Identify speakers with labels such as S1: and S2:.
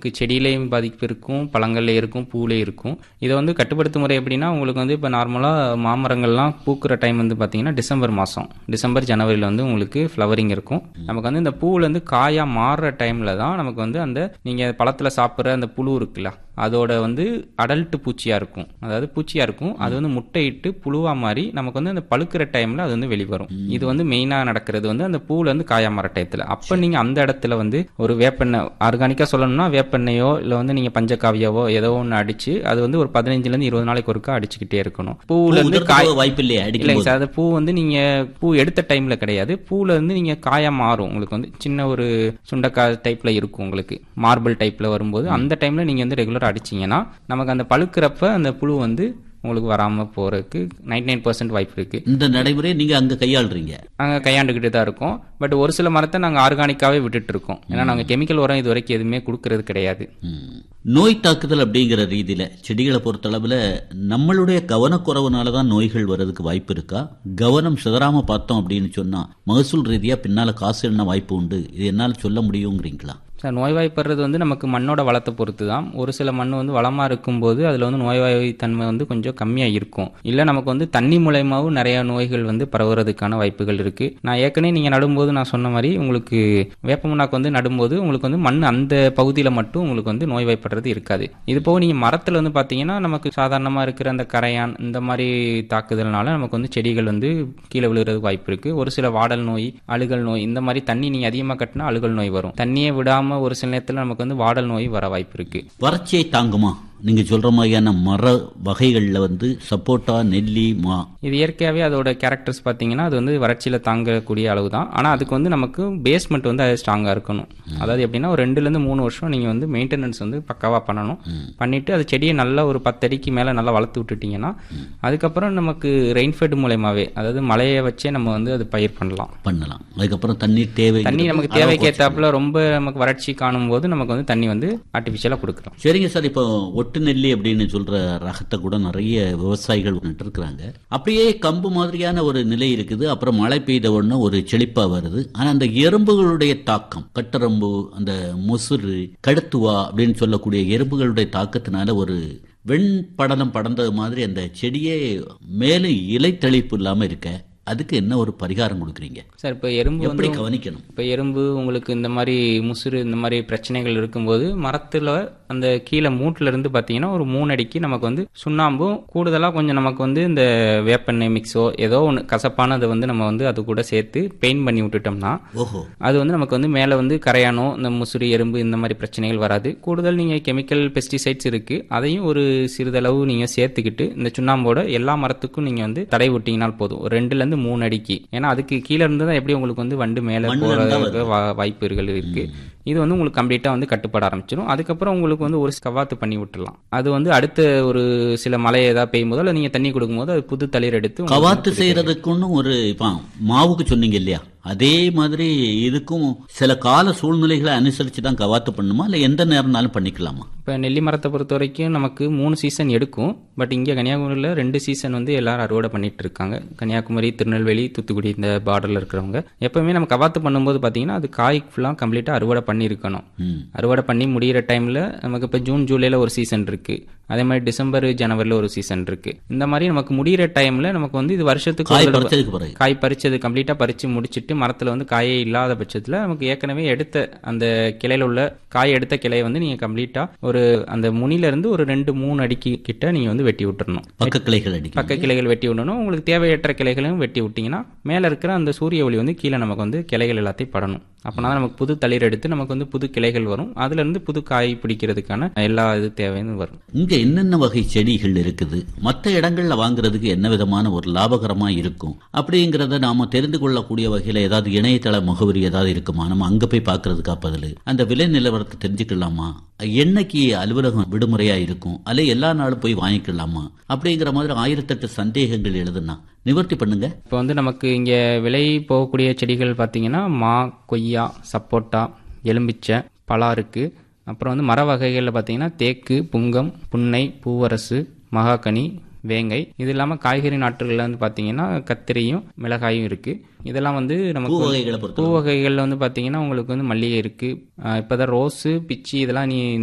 S1: நமக்கு செடியிலையும் பாதிப்பு இருக்கும் பழங்கள்ல இருக்கும் பூவிலே இருக்கும் இதை வந்து கட்டுப்படுத்தும் முறை எப்படின்னா உங்களுக்கு வந்து இப்போ நார்மலாக மாமரங்கள்லாம் பூக்கிற டைம் வந்து பார்த்தீங்கன்னா டிசம்பர் மாதம் டிசம்பர் ஜனவரியில் வந்து உங்களுக்கு ஃப்ளவரிங் இருக்கும் நமக்கு வந்து இந்த பூவில் வந்து காயாக மாறுற டைமில் தான் நமக்கு வந்து அந்த நீங்கள் பழத்தில் சாப்பிட்ற அந்த புழு இருக்குல்ல அதோட வந்து அடல்ட் பூச்சியாக இருக்கும் அதாவது பூச்சியாக இருக்கும் அது வந்து முட்டையிட்டு புழுவாக மாறி நமக்கு வந்து அந்த பழுக்கிற டைமில் அது வந்து வெளிவரும் இது வந்து மெயினாக நடக்கிறது வந்து அந்த பூவில் வந்து காயா மாற டயத்தில் அப்போ நீங்கள் அந்த இடத்துல வந்து ஒரு வேப்பெண்ணெய் ஆர்கானிக்காக சொல்லணும்னா வேப்பெண்ணெயோ இல்லை வந்து நீங்கள் பஞ்சகாவியாவோ ஏதோ ஒன்று அடிச்சு அது வந்து ஒரு பதினஞ்சுலேருந்து இருபது நாளைக்கு ஒருக்கா அடிச்சுக்கிட்டே இருக்கணும் பூவுல இருந்து காய்
S2: உதிர்றதுக்கு வாய்ப்பு இல்லையா
S1: இல்லைங்க
S2: அடிக்கும்
S1: சார் அது பூ வந்து நீங்க பூ எடுத்த டைம்ல கிடையாது பூல இருந்து நீங்க காயா மாறும் உங்களுக்கு வந்து சின்ன ஒரு சுண்டக்காய் டைப்ல இருக்கும் உங்களுக்கு மார்பிள் டைப்ல வரும்போது அந்த டைம்ல நீங்க வந்து ரெகுலரா அடிச்சீங்கன்னா நமக்கு அந்த பழுக்கிறப்ப அந்த புழு வந்து உங்களுக்கு வராம போறதுக்கு நைன்டி நைன் பர்சன்ட் வாய்ப்பு இருக்கு
S2: இந்த நடைமுறையை நீங்க அங்க கையாளுறீங்க
S1: நாங்கள் கையாண்டுக்கிட்டு தான் இருக்கோம் பட் ஒரு சில மரத்தை நாங்கள் ஆர்கானிக்காவே விட்டுட்டு இருக்கோம் ஏன்னா நாங்கள் கெமிக்கல் உரம் இது வரைக்கும் எதுவுமே கொடுக்கறது கிடையாது
S2: ம். நோய் தாக்குதல் அப்படிங்கிற ரீதியில செடிகளை பொறுத்தளவுல நம்மளுடைய கவனக்குறைவுனால தான் நோய்கள் வர்றதுக்கு வாய்ப்பு இருக்கா கவனம் சிதறாம பார்த்தோம் அப்படின்னு சொன்னா மகசூல் ரீதியா பின்னால காசு என்ன வாய்ப்பு உண்டு இது என்னால சொல்ல முடியுங்கிறீங்களா
S1: சார் நோய்வாய்ப்படுறது வந்து நமக்கு மண்ணோட வளத்தை பொறுத்து தான் ஒரு சில மண் வந்து வளமாக இருக்கும்போது அதில் வந்து நோய்வாய் தன்மை வந்து கொஞ்சம் கம்மியாக இருக்கும் இல்லை நமக்கு வந்து தண்ணி மூலயமாவும் நிறைய நோய்கள் வந்து பரவுறதுக்கான வாய்ப்புகள் இருக்குது நான் ஏற்கனவே நீங்கள் நடும்போது நான் சொன்ன மாதிரி உங்களுக்கு வேப்பமுன்னாக்கு வந்து நடும்போது உங்களுக்கு வந்து மண் அந்த பகுதியில் மட்டும் உங்களுக்கு வந்து நோய்வாய்ப்படுறது இருக்காது இது போக நீங்கள் மரத்தில் வந்து பார்த்தீங்கன்னா நமக்கு சாதாரணமாக இருக்கிற அந்த கரையான் இந்த மாதிரி தாக்குதல்னால நமக்கு வந்து செடிகள் வந்து கீழே விழுகிறதுக்கு வாய்ப்பு இருக்குது ஒரு சில வாடல் நோய் அழுகல் நோய் இந்த மாதிரி தண்ணி நீங்கள் அதிகமாக கட்டினா அழுகல் நோய் வரும் தண்ணியே விடாமல் ஒரு சில நேரத்தில் நமக்கு வந்து வாடல் நோய் வர வாய்ப்பு இருக்குது
S2: வறட்சியை தாங்குமா நீங்க சொல்ற மாதிரியான மர வகைகள்ல வந்து சப்போட்டா நெல்லி மா
S1: இது இயற்கையாகவே அதோட கேரக்டர்ஸ் பார்த்தீங்கன்னா அது வந்து வறட்சியில் தாங்கக்கூடிய அளவு தான் ஆனால் அதுக்கு வந்து நமக்கு பேஸ்மெண்ட் வந்து அது ஸ்ட்ராங்காக இருக்கணும் அதாவது எப்படின்னா ஒரு ரெண்டுலேருந்து மூணு வருஷம் நீங்கள் வந்து மெயின்டெனன்ஸ் வந்து பக்காவாக பண்ணணும் பண்ணிட்டு அது செடியை நல்லா ஒரு பத்தடிக்கு மேலே நல்லா வளர்த்து விட்டுட்டீங்கன்னா அதுக்கப்புறம் நமக்கு ரெயின்ஃபெட் மூலயமாவே அதாவது மழையை வச்சே நம்ம வந்து அது பயிர் பண்ணலாம்
S2: பண்ணலாம் அதுக்கப்புறம் தண்ணீர் தேவை
S1: தண்ணி நமக்கு தேவைக்கேற்றாப்புல ரொம்ப நமக்கு வறட்சி காணும் போது நமக்கு வந்து தண்ணி வந்து ஆர்டிஃபிஷியலாக கொடுக்குறோம்
S2: சரிங்க சார் இப்போ ஒட்டு நெல்லி அப்படின்னு சொல்ற ரகத்தை கூட நிறைய விவசாயிகள் இருக்கிறாங்க அப்படியே கம்பு மாதிரியான ஒரு நிலை இருக்குது அப்புறம் மழை பெய்த உடனே ஒரு செழிப்பா வருது ஆனா அந்த எறும்புகளுடைய தாக்கம் கட்டரம்பு அந்த முசுறு கடுத்துவா அப்படின்னு சொல்லக்கூடிய எறும்புகளுடைய தாக்கத்தினால ஒரு வெண்படலம் படர்ந்தது மாதிரி அந்த செடியே மேலும் இலை தெளிப்பு இல்லாம இருக்க அதுக்கு என்ன ஒரு பரிகாரம் கொடுக்குறீங்க
S1: சார் இப்போ எறும்பு வந்து
S2: எப்படி கவனிக்கணும்
S1: இப்போ எறும்பு உங்களுக்கு இந்த மாதிரி முசுறு இந்த மாதிரி பிரச்சனைகள் இருக்கும்போது மரத்தில் அந்த கீழே மூட்டில் இருந்து பார்த்தீங்கன்னா ஒரு மூணு அடிக்கு நமக்கு வந்து சுண்ணாம்பும் கூடுதலாக கொஞ்சம் நமக்கு வந்து இந்த வேப்பெண்ணெய் மிக்ஸோ ஏதோ ஒன்று கசப்பானதை வந்து நம்ம வந்து அது கூட சேர்த்து பெயிண்ட் பண்ணி விட்டுட்டோம்னா
S2: ஓஹோ
S1: அது வந்து நமக்கு வந்து மேலே வந்து கரையானோ இந்த முசுறு எறும்பு இந்த மாதிரி பிரச்சனைகள் வராது கூடுதல் நீங்கள் கெமிக்கல் பெஸ்டிசைட்ஸ் இருக்குது அதையும் ஒரு சிறிதளவு நீங்கள் சேர்த்துக்கிட்டு இந்த சுண்ணாம்போட எல்லா மரத்துக்கும் நீங்கள் வந்து தடை விட்டீங்கனால் போதும் ஒரு ரெண்டுலேருந்து மூணு அடிக்கு ஏன்னா அதுக்கு கீழே இருந்து தான் எப்படி உங்களுக்கு வந்து வண்டு மேலே
S2: மண்ணுல இருந்தா
S1: போகிறதுக்கு வா- வாய்ப்புகள் இருக்கு இது வந்து உங்களுக்கு கம்ப்ளீட்டாக வந்து கட்டுப்பட ஆரம்பிச்சிடும் அதுக்கப்புறம் உங்களுக்கு வந்து ஒரு கவாத்து பண்ணி விட்டுறலாம் அது வந்து அடுத்த ஒரு சில மழை ஏதாவது பெய்யும் போது இல்லை நீங்கள் தண்ணி கொடுக்கும்போது அது புது தளிர் எடுத்து உங்களுக்கு
S2: கவாத்து செய்யறதுக்குன்னு ஒரு இப்போ மாவுக்கு சொன்னீங்க இல்லையா அதே மாதிரி இதுக்கும் சில கால சூழ்நிலைகளை அனுசரிச்சு தான் கவாத்து பண்ணுமா இல்ல எந்த நேரம்னாலும் பண்ணிக்கலாமா
S1: இப்போ நெல்லி மரத்தை பொறுத்த வரைக்கும் நமக்கு மூணு சீசன் எடுக்கும் பட் இங்கே கன்னியாகுமரியில் ரெண்டு சீசன் வந்து எல்லாரும் அறுவடை பண்ணிட்டு இருக்காங்க கன்னியாகுமரி திருநெல்வேலி தூத்துக்குடி இந்த பார்டரில் இருக்கிறவங்க எப்பவுமே நம்ம கவாத்து பண்ணும்போது பார்த்தீங்கன்னா அது காய் ஃபுல்லாக கம்ப்ளீட்டாக அறுவடை பண்ணியிருக்கணும்
S2: ம்.
S1: அறுவடை பண்ணி முடியிற டைமில் நமக்கு இப்போ ஜூன் ஜூலையில் ஒரு சீசன் இருக்கு அதே மாதிரி டிசம்பர் ஜனவரியில் ஒரு சீசன் இருக்கு இந்த மாதிரி நமக்கு முடியிற டைமில் நமக்கு வந்து இது வருஷத்துக்கு
S2: காய்
S1: ஒரு தடவை-
S2: பறிச்சதுக்கு பிறகு
S1: காய் பறிச்சது கம்ப்ளீட்டாக பறித்து முடிச்சிட்டு மரத்தில் வந்து காயே இல்லாத பட்சத்தில் நமக்கு ஏற்கனவே எடுத்த அந்த கிளையில உள்ள காய் எடுத்த கிளையை வந்து நீங்கள் கம்ப்ளீட்டாக ஒரு அந்த முனில இருந்து ஒரு ரெண்டு மூணு அடிக்கு கிட்ட நீங்கள் வந்து வெட்டி விட்டுறணும்
S2: பக்க கிளைகள் அடிக்கும்
S1: பக்க கிளைகள் வெட்டி விடணும் உங்களுக்கு தேவையற்ற கிளைகளையும் வெட்டி விட்டிங்கன்னா மேலே இருக்கிற அந்த சூரிய ஒளி வந்து கீழே நமக்கு வந்து கிளைகள் எல்லாத்தையும் படணும் அப்போனா தான் நமக்கு புது தளிர் எடுத்து நமக்கு வந்து புது கிளைகள் வரும் அதுலேருந்து புது காய் பிடிக்கிறதுக்கான எல்லா இது தேவைன்னு வரும்
S2: இங்க என்னென்ன வகை செடிகள் இருக்குது மற்ற இடங்கள்ல வாங்குறதுக்கு என்ன விதமான ஒரு லாபகரமா இருக்கும் அப்படிங்கறத நாம தெரிந்து கொள்ளக்கூடிய வகையில ஏதாவது இணையதள முகவரி ஏதாவது இருக்குமா நம்ம அங்க போய் பாக்குறதுக்கா பதில் அந்த விலை நிலவரத்தை தெரிஞ்சுக்கலாமா என்னைக்கு அலுவலகம் விடுமுறையா இருக்கும் அல்ல எல்லா நாளும் போய் வாங்கிக்கலாமா அப்படிங்கிற மாதிரி ஆயிரத்தெட்டு சந்தேகங்கள் எழுதுனா நிவர்த்தி பண்ணுங்க
S1: இப்போ வந்து நமக்கு இங்கே விலை போகக்கூடிய செடிகள் பார்த்தீங்கன்னா மா கொய்யா சப்போட்டா எலும்பிச்சை பலா இருக்குது அப்புறம் வந்து மர வகைகளில் பார்த்தீங்கன்னா தேக்கு புங்கம் புன்னை பூவரசு மகாகனி வேங்கை இது இல்லாமல் காய்கறி நாற்றுகளில் வந்து பார்த்தீங்கன்னா கத்திரியும் மிளகாயும் இருக்குது இதெல்லாம் வந்து
S2: பூ
S1: நமக்கு வந்து-
S2: வகைகளை பொறுத்த
S1: பூ வகைகளில் வந்து பார்த்தீங்கன்னா உங்களுக்கு வந்து மல்லிகை இருக்குது இப்போ தான் ரோஸு பிச்சி இதெல்லாம் நீ